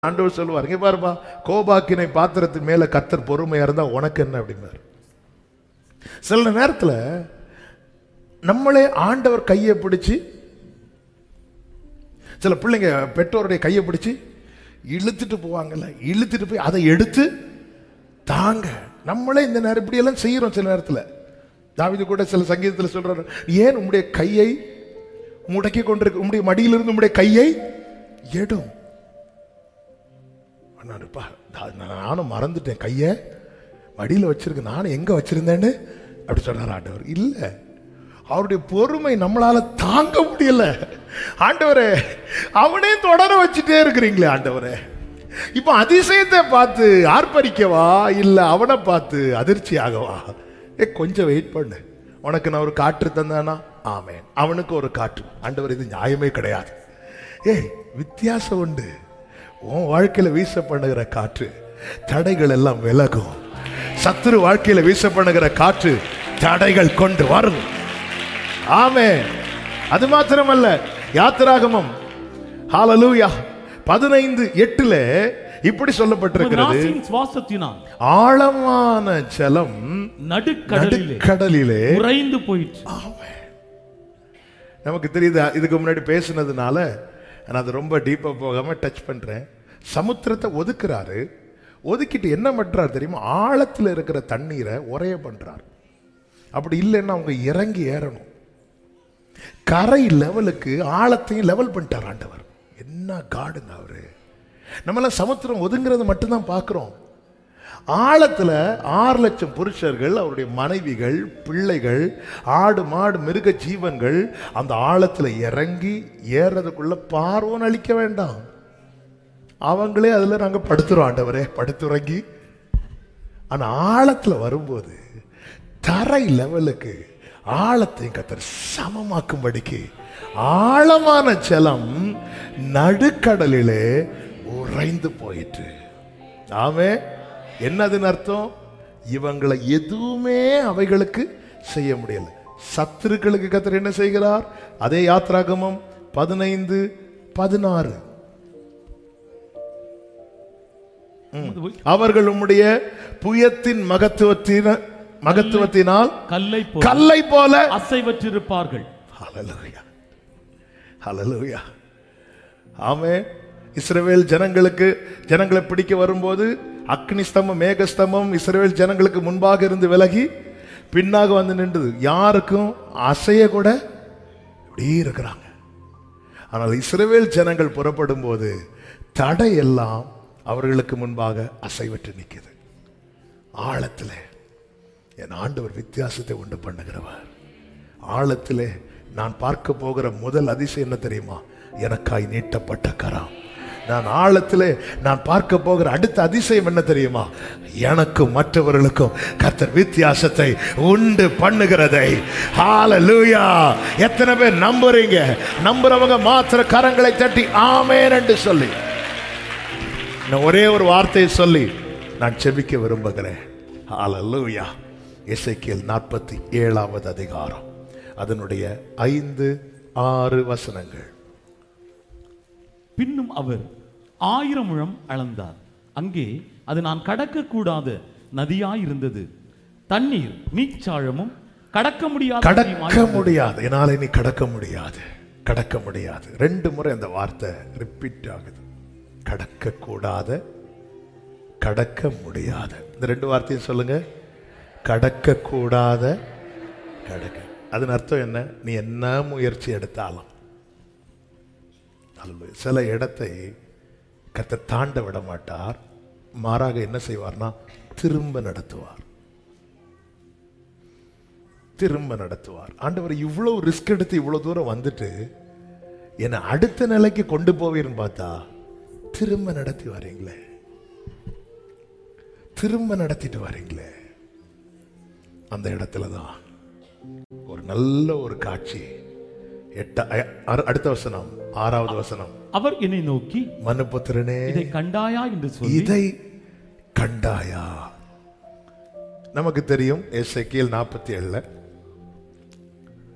ஆண்டவர் சொல்லுவார் இங்க பாருப்பா கோபாக்கினை பாத்திரத்தின் மேல கத்தர் பொறுமையா இருந்தா உனக்கு என்ன அப்படின்னாரு சில நேரத்துல நம்மளே ஆண்டவர் கையை பிடிச்சு சில பிள்ளைங்க பெற்றோருடைய கையை பிடிச்சு இழுத்துட்டு போவாங்கல்ல இழுத்துட்டு போய் அதை எடுத்து தாங்க நம்மளே இந்த நேரம் இப்படி எல்லாம் செய்யறோம் சில நேரத்துல தாவிது கூட சில சங்கீதத்தில் சொல்றாரு ஏன் உம்முடைய கையை முடக்கி கொண்டிருக்க உம்முடைய மடியிலிருந்து உம்முடைய கையை எடும் அண்ணாருப்பா நானும் மறந்துட்டேன் கையை மடியில் வச்சிருக்கேன் நானும் எங்க வச்சிருந்தேன்னு அப்படி சொன்னார் ஆண்டவர் இல்ல அவருடைய பொறுமை நம்மளால தாங்க முடியல ஆண்டவரே அவனே தொடர வச்சுட்டே இருக்கிறீங்களே ஆண்டவரே இப்போ அதிசயத்தை பார்த்து ஆர்ப்பரிக்கவா இல்ல அவனை பார்த்து அதிர்ச்சி ஆகவா ஏ கொஞ்சம் வெயிட் பண்ணு உனக்கு நான் ஒரு காற்று தந்தானா ஆமேன் அவனுக்கு ஒரு காற்று ஆண்டவர் இது நியாயமே கிடையாது ஏய் வித்தியாசம் உண்டு உன் வாழ்க்கையில வீச பண்ணுகிற காற்று தடைகள் எல்லாம் விலகும் சத்துரு வாழ்க்கையில வீச பண்ணுகிற காற்று தடைகள் கொண்டு வரும் ஆமே அது மாத்திரமல்ல யாத்திராகமம் ஹalleluya பதினைந்து எட்டுல இப்படி சொல்லப்பட்டிருக்கிறது நாசின் சுவாசத்தினால் ஆழமான ஜலம் நடுக்கடலிலே நடுக்கடலிலே உறைந்து போயிற்று நமக்கு தெரியுது இதுக்கு முன்னாடி பேசுனதுனால நான் அது ரொம்ப டீப்பாக போகாம டச் பண்றேன் சமுத்திரத்தை ஒதுக்குறாரு ஒதுக்கிட்டு என்ன பண்றாரு தெரியுமா ஆழத்தில் இருக்கிற தண்ணீரை உரைய பண்றாரு அப்படி இல்லைன்னா அவங்க இறங்கி ஏறணும் கரை லெவலுக்கு ஆழத்தையும் லெவல் பண்ணிட்டார் ஆண்டவர் என்ன காடுங்க அவரு நம்மளாம் சமுத்திரம் ஒதுங்கிறது மட்டும்தான் பார்க்குறோம் ஆழத்துல ஆறு லட்சம் புருஷர்கள் அவருடைய மனைவிகள் பிள்ளைகள் ஆடு மாடு மிருக ஜீவன்கள் அந்த ஆழத்துல இறங்கி ஏறதுக்குள்ள பார்வோன் அழிக்க வேண்டாம் அவங்களே அதுல நாங்க படுத்துறோம் ஆண்டவரே படுத்துறங்கி ஆனா ஆழத்துல வரும்போது தரை லெவலுக்கு ஆழத்தையும் கத்தர் சமமாக்கும்படிக்கு ஆழமான ஜலம் நடுக்கடலிலே உறைந்து போயிற்று ஆமே என்னதுன்னு அர்த்தம் இவங்களை எதுவுமே அவைகளுக்கு செய்ய முடியல சத்துருக்களுக்கு கத்தர் என்ன செய்கிறார் அதே யாத்ராகமம் பதினைந்து பதினாறு அவர்கள் உம்முடைய புயத்தின் மகத்துவத்தின மகத்துவத்தினால் கல்லை போல கல்லை போல அசைவற்றிருப்பார்கள் ஹalleluya ஹalleluya ஆமே இஸ்ரவேல் ஜனங்களுக்கு ஜனங்களை பிடிக்க வரும்போது அக்னி ஸ்தம்பம் மேகஸ்தம்பம் இஸ்ரவேல் ஜனங்களுக்கு முன்பாக இருந்து விலகி பின்னாக வந்து நின்றது யாருக்கும் அசைய கூட இப்படி இருக்கிறாங்க ஆனால் இஸ்ரவேல் ஜனங்கள் புறப்படும் போது தடை எல்லாம் அவர்களுக்கு முன்பாக அசைவற்று நிற்குது ஆழத்திலே என் ஆண்டவர் வித்தியாசத்தை உண்டு பண்ணுகிறவர் ஆழத்திலே நான் பார்க்க போகிற முதல் அதிசயம் என்ன தெரியுமா எனக்காய் நீட்டப்பட்ட கரம் நான் ஆழத்திலே நான் பார்க்க போகிற அடுத்த அதிசயம் என்ன தெரியுமா எனக்கும் மற்றவர்களுக்கும் கர்த்தர் வித்தியாசத்தை உண்டு பண்ணுகிறதை ஹalleluya எத்தனை பேர் நம்புறீங்க நம்புறவங்க மாத்திர கரங்களை தட்டி ஆமென் என்று சொல்லி நான் ஒரே ஒரு வார்த்தையை சொல்லி நான் செபிக்க விரும்புகிறேன் ஹalleluya எசேக்கியேல் நாற்பத்தி ஏழாவது அதிகாரம் அதனுடைய ஐந்து ஆறு வசனங்கள் பின்னும் அவர் ஆயிரம் முழம் அளந்தார் அங்கே அது நான் கடக்க கூடாத நதியாயிருந்தது தண்ணீர் நீச்சாழமும் கடக்க முடியாத கடக்க முடியாது என்னால இனி கடக்க முடியாது கடக்க முடியாது ரெண்டு முறை அந்த வார்த்தை ரிப்பீட் ஆகுது கடக்க கூடாத கடக்க முடியாத இந்த ரெண்டு வார்த்தையும் சொல்லுங்க கடக்க கூடாத கடக்க அதன் அர்த்தம் என்ன நீ என்ன முயற்சி எடுத்தாலும் அல்லேலூயா. சில இடத்தை கத்த தாண்ட விட மாட்டார் மாறாக என்ன செய்வார்னா திரும்ப நடத்துவார் திரும்ப நடத்துவார் ஆண்டவர் இவ்வளவு ரிஸ்க் எடுத்து இவ்வளவு தூரம் வந்துட்டு என்னை அடுத்த நிலைக்கு கொண்டு போவீர்னு பார்த்தா திரும்ப நடத்தி வரீங்களே திரும்ப நடத்திட்டு வரீங்களே அந்த இடத்துல தான் ஒரு நல்ல ஒரு காட்சி எட்ட அ- அ- அடுத்த வசனம் ஆறாவது வசனம் அவர் என்னை நோக்கி மனுபுத்திரனே இதை கண்டாயா என்று சொல்லி இதை கண்டாயா நமக்கு தெரியும் எசைக்கியல் நாற்பத்தி ஏழுல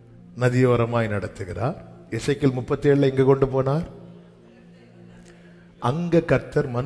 நதியோரமாய் நடத்துகிறார் எசைக்கியல் முப்பத்தி ஏழுல எங்க கொண்டு போனார் அங்க கர்த்தர்